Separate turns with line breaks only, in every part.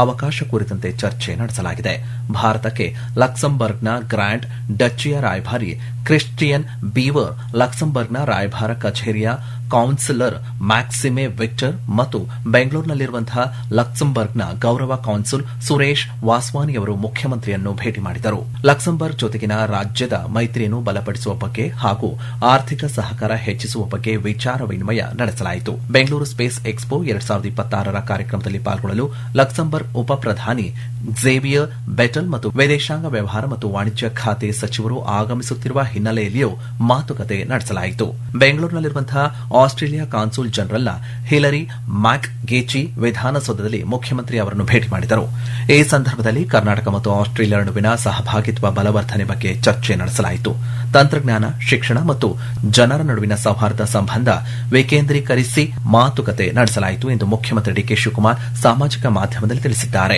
ಅವಕಾಶ ಕುರಿತಂತೆ ಚರ್ಚೆ ನಡೆಸಲಾಗಿದೆ ಭಾರತಕ್ಕೆ ಲಕ್ಸಂಬರ್ಗ್ನ ಗ್ರ್ಯಾಂಡ್ ಡಚ್ಚಿಯ ರಾಯಭಾರಿ ಕ್ರಿಸ್ಟಿಯನ್ ಬೀವರ್ ಲಕ್ಸಂಬರ್ಗ್ನ ರಾಯಭಾರ ಕಚೇರಿಯ ಕೌನ್ಸಿಲರ್ ಮ್ಯಾಕ್ಸಿಮೆ ವಿಕ್ಟರ್ ಮತ್ತು ಬೆಂಗಳೂರಿನಲ್ಲಿರುವಂತಹ ಲಕ್ಸಂಬರ್ಗ್ನ ಗೌರವ ಕೌನ್ಸುಲ್ ಸುರೇಶ್ ವಾಸ್ವಾನಿ ಅವರು ಮುಖ್ಯಮಂತ್ರಿಯನ್ನು ಭೇಟಿ ಮಾಡಿದರು ಲಕ್ಸಂಬರ್ಗ್ ಜೊತೆಗಿನ ರಾಜ್ಯದ ಮೈತ್ರಿಯನ್ನು ಬಲಪಡಿಸುವ ಬಗ್ಗೆ ಹಾಗೂ ಆರ್ಥಿಕ ಸಹಕಾರ ಹೆಚ್ಚಿಸುವ ಬಗ್ಗೆ ವಿಚಾರ ವಿನಿಮಯ ನಡೆಸಲಾಯಿತು ಬೆಂಗಳೂರು ಸ್ಪೇಸ್ ಎಕ್ಸ್ಪೋ ಎರಡ್ ಸಾವಿರದ ಇಪ್ಪತ್ತಾರರ ಕಾರ್ಯಕ್ರಮದಲ್ಲಿ ಪಾಲ್ಗೊಳ್ಳಲು ಲಕ್ಸಂಬರ್ಗ್ ಉಪ ಪ್ರಧಾನಿ ಝೇವಿಯರ್ ಬೆಟಲ್ ಮತ್ತು ವಿದೇಶಾಂಗ ವ್ಯವಹಾರ ಮತ್ತು ವಾಣಿಜ್ಯ ಖಾತೆ ಸಚಿವರು ಆಗಮಿಸುತ್ತಿರುವ ಹಿನ್ನೆಲೆಯಲ್ಲಿಯೂ ಮಾತುಕತೆ ನಡೆಸಲಾಯಿತು ಬೆಂಗಳೂರಿನಲ್ಲಿರುವಂತಹ ಆಸ್ಟ್ರೇಲಿಯಾ ಕಾನ್ಸುಲ್ ಜನರಲ್ನ ಹಿಲರಿ ಮ್ಯಾಕ್ ಗೇಚಿ ವಿಧಾನಸೌಧದಲ್ಲಿ ಮುಖ್ಯಮಂತ್ರಿ ಅವರನ್ನು ಭೇಟಿ ಮಾಡಿದರು ಈ ಸಂದರ್ಭದಲ್ಲಿ ಕರ್ನಾಟಕ ಮತ್ತು ಆಸ್ಟ್ರೇಲಿಯಾ ನಡುವಿನ ಸಹಭಾಗಿತ್ವ ಬಲವರ್ಧನೆ ಬಗ್ಗೆ ಚರ್ಚೆ ನಡೆಸಲಾಯಿತು ತಂತ್ರಜ್ಞಾನ ಶಿಕ್ಷಣ ಮತ್ತು ಜನರ ನಡುವಿನ ಸೌಹಾರ್ದ ಸಂಬಂಧ ವಿಕೇಂದ್ರೀಕರಿಸಿ ಮಾತುಕತೆ ನಡೆಸಲಾಯಿತು ಎಂದು ಮುಖ್ಯಮಂತ್ರಿ ಡಿಕೆ ಶಿವಕುಮಾರ್ ಸಾಮಾಜಿಕ ಮಾಧ್ಯಮದಲ್ಲಿ ತಿಳಿಸಿದ್ದಾರೆ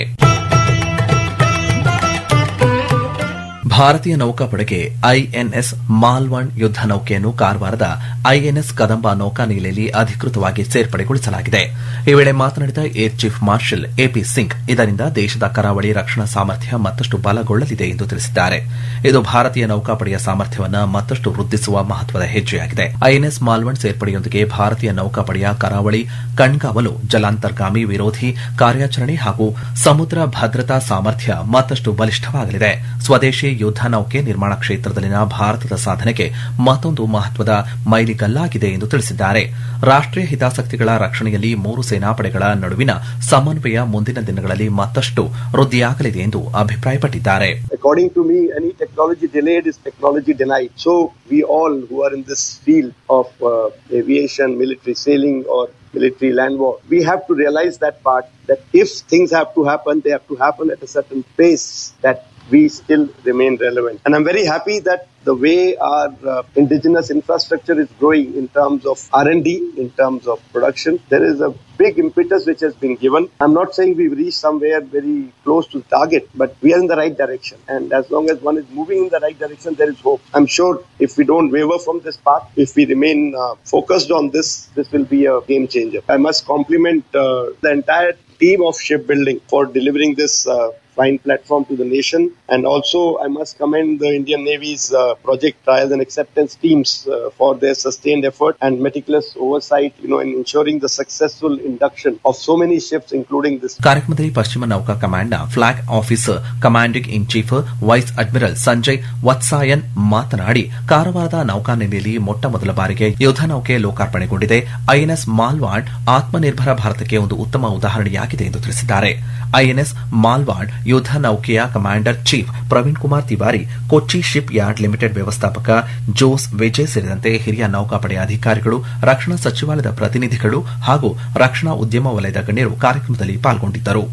ಭಾರತೀಯ ನೌಕಾಪಡೆಗೆ ಐಎನ್ಎಸ್ ಮಾಲ್ವಣ್ ಯುದ್ದ ನೌಕೆಯನ್ನು ಕಾರವಾರದ ಐಎನ್ಎಸ್ ಕದಂಬ ನೌಕಾನೆಲೆಯಲ್ಲಿ ಅಧಿಕೃತವಾಗಿ ಸೇರ್ಪಡೆಗೊಳಿಸಲಾಗಿದೆ ಈ ವೇಳೆ ಮಾತನಾಡಿದ air chief marshal AP Singh ಇದರಿಂದ ದೇಶದ ಕರಾವಳಿ ರಕ್ಷಣಾ ಸಾಮರ್ಥ್ಯ ಮತ್ತಷ್ಟು ಬಲಗೊಳ್ಳಲಿದೆ ಎಂದು ತಿಳಿಸಿದ್ದಾರೆ ಇದು ಭಾರತೀಯ ನೌಕಾಪಡೆಯ ಸಾಮರ್ಥ್ಯವನ್ನು ಮತ್ತಷ್ಟು ವೃದ್ಧಿಸುವ ಮಹತ್ವದ ಹೆಜ್ಜೆಯಾಗಿದೆ ಐಎನ್ಎಸ್ ಮಾಲ್ವಣ್ ಸೇರ್ಪಡೆಯೊಂದಿಗೆ ಭಾರತೀಯ ನೌಕಾಪಡೆಯ ಕರಾವಳಿ ಕಣ್ಗಾವಲು ಜಲಾಂತರ್ಗಾಮಿ ವಿರೋಧಿ ಕಾರ್ಯಾಚರಣೆ ಹಾಗೂ ಸಮುದ್ರ ಭದ್ರತಾ ಸಾಮರ್ಥ್ಯ ಮತ್ತಷ್ಟು ಬಲಿಷ್ಠವಾಗಲಿದೆ ಸ್ವದೇಶಿ ಯುದ್ದ ನೌಕೆ ನಿರ್ಮಾಣ ಕ್ಷೇತ್ರದಲ್ಲಿನ ಭಾರತದ ಸಾಧನೆಗೆ ಮತ್ತೊಂದು ಮಹತ್ವದ ಮೈಲಿಗಲ್ಲಾಗಿದೆ ಎಂದು ತಿಳಿಸಿದ್ದಾರೆ ರಾಷ್ಟೀಯ ಹಿತಾಸಕ್ತಿಗಳ ರಕ್ಷಣೆಯಲ್ಲಿ ಮೂರು ಸೇನಾಪಡೆಗಳ ನಡುವಿನ ಸಮನ್ವಯ ಮುಂದಿನ ದಿನಗಳಲ್ಲಿ ಮತ್ತಷ್ಟು ವೃದ್ಧಿಯಾಗಲಿದೆ ಎಂದು ಅಭಿಪ್ರಾಯಪಟ್ಟಿದ್ದಾರೆ
According to me, any technology delayed is technology denied. So we all who are in this field of uh, aviation, military sailing, or military land war, we have to realize that part that if things have to happen, they have to happen at a certain pace that we still remain relevant. And I'm very happy that the way our uh, indigenous infrastructure is growing in terms of R&D, in terms of production, there is a big impetus which has been given. I'm not saying we've reached somewhere very close to the target, but we are in the right direction. And as long as one is moving in the right direction, there is hope. I'm sure if we don't waver from this path, if we remain uh, focused on this, this will be a game changer. I must compliment uh, the entire team of shipbuilding for delivering this uh, fine platform to the nation. And also, I must commend the Indian Navy's uh, project trials and acceptance teams uh, for their sustained effort and meticulous oversight, you know, in ensuring the successful induction of so many ships, including this.
ಕಾರ್ಯಕ್ರಮದಲ್ಲಿ ಪಶ್ಚಿಮ ನೌಕಾ ಕಮಾಂಡ್ನ flag officer commanding in chief vice admiral Sanjay Vatsayan ಮಾತನಾಡಿ ಕಾರವಾರದ ನೌಕಾನೆಲೆಯಲ್ಲಿ ಮೊಟ್ಟ ಮೊದಲ ಬಾರಿಗೆ ಯುದ್ದ ನೌಕೆ ಲೋಕಾರ್ಪಣೆಗೊಂಡಿದೆ ಐಎನ್ಎಸ್ ಮಾಲ್ವಾಡ್ ಆತ್ಮನಿರ್ಭರ ಭಾರತಕ್ಕೆ ಒಂದು ಉತ್ತಮ ಉದಾಹರಣೆಯಾಗಿದೆ ಎಂದು ತಿಳಿಸಿದ್ದಾರೆ ಐಎನ್ಎಸ್ ಮಾಲ್ವಾಡ್ ಯುದ್ದ ನೌಕೆಯ commander chief Praveen Kumar Tiwari Kochi shipyard limited ವ್ಯವಸ್ಥಾಪಕ ಜೋಸ್ ವಿಜಯ್ ಸೇರಿದಂತೆ ಹಿರಿಯ ನೌಕಾಪಡೆಯ ಅಧಿಕಾರಿಗಳು ರಕ್ಷಣಾ ಸಚಿವಾಲಯದ ಪ್ರತಿನಿಧಿಗಳು ಹಾಗೂ ರಕ್ಷಣಾ ಉದ್ಯಮ ವಲಯದ ಗಣ್ಯರು ಕಾರ್ಯಕ್ರಮದಲ್ಲಿ ಪಾಲ್ಗೊಂಡಿದ್ದರು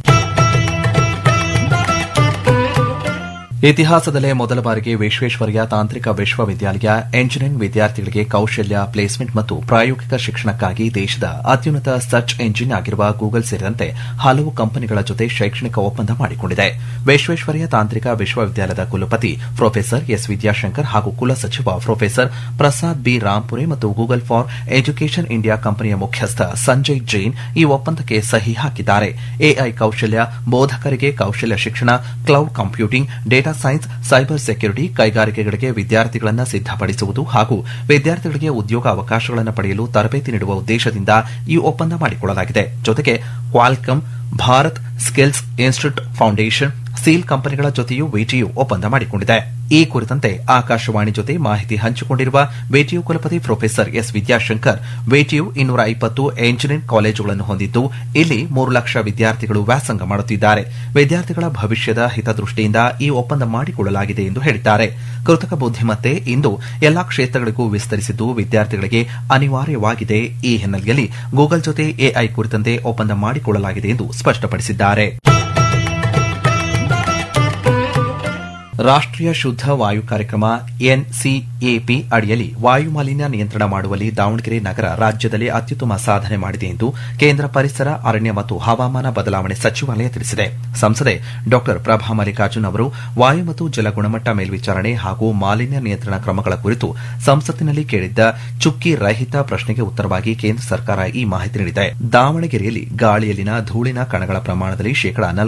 ಇತಿಹಾಸದಲ್ಲೇ ಮೊದಲ ಬಾರಿಗೆ ವಿಶ್ವೇಶ್ವರಯ್ಯ ತಾಂತ್ರಿಕ ವಿಶ್ವವಿದ್ಯಾಲಯ ಎಂಜಿನಿಯರಿಂಗ್ ವಿದ್ಯಾರ್ಥಿಗಳಿಗೆ ಕೌಶಲ್ಯ ಪ್ಲೇಸ್ಮೆಂಟ್ ಮತ್ತು ಪ್ರಾಯೋಗಿಕ ಶಿಕ್ಷಣಕ್ಕಾಗಿ ದೇಶದ ಅತ್ಯುನ್ನತ ಸರ್ಚ್ ಎಂಜಿನ್ ಆಗಿರುವ ಗೂಗಲ್ ಸೇರಿದಂತೆ ಹಲವು ಕಂಪನಿಗಳ ಜೊತೆ ಶೈಕ್ಷಣಿಕ ಒಪ್ಪಂದ ಮಾಡಿಕೊಂಡಿದೆ ವಿಶ್ವೇಶ್ವರಯ್ಯ ತಾಂತ್ರಿಕ ವಿಶ್ವವಿದ್ಯಾಲಯದ ಕುಲಪತಿ ಪ್ರೊಫೆಸರ್ ಎಸ್ ವಿದ್ಯಾಶಂಕರ್ ಹಾಗೂ ಕುಲಸಚಿವ ಪ್ರೊಫೆಸರ್ ಪ್ರಸಾದ್ ಬಿ ರಾಂಪುರೆ ಮತ್ತು ಗೂಗಲ್ ಫಾರ್ ಎಜುಕೇಷನ್ ಇಂಡಿಯಾ ಕಂಪನಿಯ ಮುಖ್ಯಸ್ಥ ಸಂಜಯ್ ಜೈನ್ ಈ ಒಪ್ಪಂದಕ್ಕೆ ಸಹಿ ಹಾಕಿದ್ದಾರೆ ಎಐ ಕೌಶಲ್ಯ ಬೋಧಕರಿಗೆ ಕೌಶಲ್ಯ ಶಿಕ್ಷಣ cloud computing data science cyber security ಕೈಗಾರಿಕೆಗಳಿಗೆ ವಿದ್ಯಾರ್ಥಿಗಳನ್ನು ಸಿದ್ದಪಡಿಸುವುದು ಹಾಗೂ ವಿದ್ಯಾರ್ಥಿಗಳಿಗೆ ಉದ್ಯೋಗ ಅವಕಾಶಗಳನ್ನು ಪಡೆಯಲು ತರಬೇತಿ ನೀಡುವ ಉದ್ದೇಶದಿಂದ ಈ ಒಪ್ಪಂದ ಮಾಡಿಕೊಳ್ಳಲಾಗಿದೆ ಜೊತೆಗೆ Qualcomm Bharat skills institute foundation seal ಕಂಪನಿಗಳ ಜೊತೆಯೂ ವಿಟಿಯು ಒಪ್ಪಂದ ಮಾಡಿಕೊಂಡಿದೆ ಈ ಕುರಿತಂತೆ ಆಕಾಶವಾಣಿ ಜೊತೆ ಮಾಹಿತಿ ಹಂಚಿಕೊಂಡಿರುವ ವಿಟಿಯು ಕುಲಪತಿ ಪ್ರೊಫೆಸರ್ ಎಸ್ ವಿದ್ಯಾಶಂಕರ್ ವಿಟಿಯು ಇನ್ನೂರ ಇಪ್ಪತ್ತು ಎಂಜಿನಿಯರಿಂಗ್ ಕಾಲೇಜುಗಳನ್ನು ಹೊಂದಿದ್ದು ಇಲ್ಲಿ ಮೂರು ಲಕ್ಷ ವಿದ್ಯಾರ್ಥಿಗಳು ವ್ಯಾಸಂಗ ಮಾಡುತ್ತಿದ್ದಾರೆ ವಿದ್ಯಾರ್ಥಿಗಳ ಭವಿಷ್ಯದ ಹಿತದೃಷ್ಟಿಯಿಂದ ಈ ಒಪ್ಪಂದ ಮಾಡಿಕೊಳ್ಳಲಾಗಿದೆ ಎಂದು ಹೇಳಿದ್ದಾರೆ ಕೃತಕ ಬುದ್ದಿಮತ್ತೆ ಇಂದು ಎಲ್ಲಾ ಕ್ಷೇತ್ರಗಳಿಗೂ ವಿಸ್ತರಿಸಿದ್ದು ವಿದ್ಯಾರ್ಥಿಗಳಿಗೆ ಅನಿವಾರ್ಯವಾಗಿದೆ ಈ ಹಿನ್ನೆಲೆಯಲ್ಲಿ ಗೂಗಲ್ ಜೊತೆ ಎಐ ಕುರಿತಂತೆ ಒಪ್ಪಂದ ಮಾಡಿಕೊಳ್ಳಲಾಗಿದೆ ಎಂದು ಸ್ಪಷ್ಟಪಡಿಸಿದ್ದಾರೆ ರಾಷ್ಟೀಯ ಶುದ್ದ ವಾಯು ಕಾರ್ಯಕ್ರಮ ಎನ್ಸಿಎಪಿ ಅಡಿಯಲ್ಲಿ ವಾಯು ಮಾಲಿನ್ಯ ನಿಯಂತ್ರಣ ಮಾಡುವಲ್ಲಿ ದಾವಣಗೆರೆ ನಗರ ರಾಜ್ಯದಲ್ಲಿ ಅತ್ಯುತ್ತಮ ಸಾಧನೆ ಮಾಡಿದೆ ಎಂದು ಕೇಂದ್ರ ಪರಿಸರ ಅರಣ್ಯ ಮತ್ತು ಹವಾಮಾನ ಬದಲಾವಣೆ ಸಚಿವಾಲಯ ತಿಳಿಸಿದೆ ಸಂಸದೆ ಡಾ ಪ್ರಭಾ ಮಲ್ಲಿಕಾರ್ಜುನ್ ಅವರು ವಾಯು ಮತ್ತು ಜಲ ಗುಣಮಟ್ಟ ಮೇಲ್ವಿಚಾರಣೆ ಹಾಗೂ ಮಾಲಿನ್ಯ ನಿಯಂತ್ರಣ ಕ್ರಮಗಳ ಕುರಿತು ಸಂಸತ್ತಿನಲ್ಲಿ ಕೇಳಿದ್ದ ಚುಕ್ಕಿ ರಹಿತ ಪ್ರಶ್ನೆಗೆ ಉತ್ತರವಾಗಿ ಕೇಂದ್ರ ಸರ್ಕಾರ ಈ ಮಾಹಿತಿ ನೀಡಿದೆ ದಾವಣಗೆರೆಯಲ್ಲಿ ಗಾಳಿಯಲ್ಲಿನ ಧೂಳಿನ ಕಣಗಳ ಪ್ರಮಾಣದಲ್ಲಿ ಶೇಕಡಾ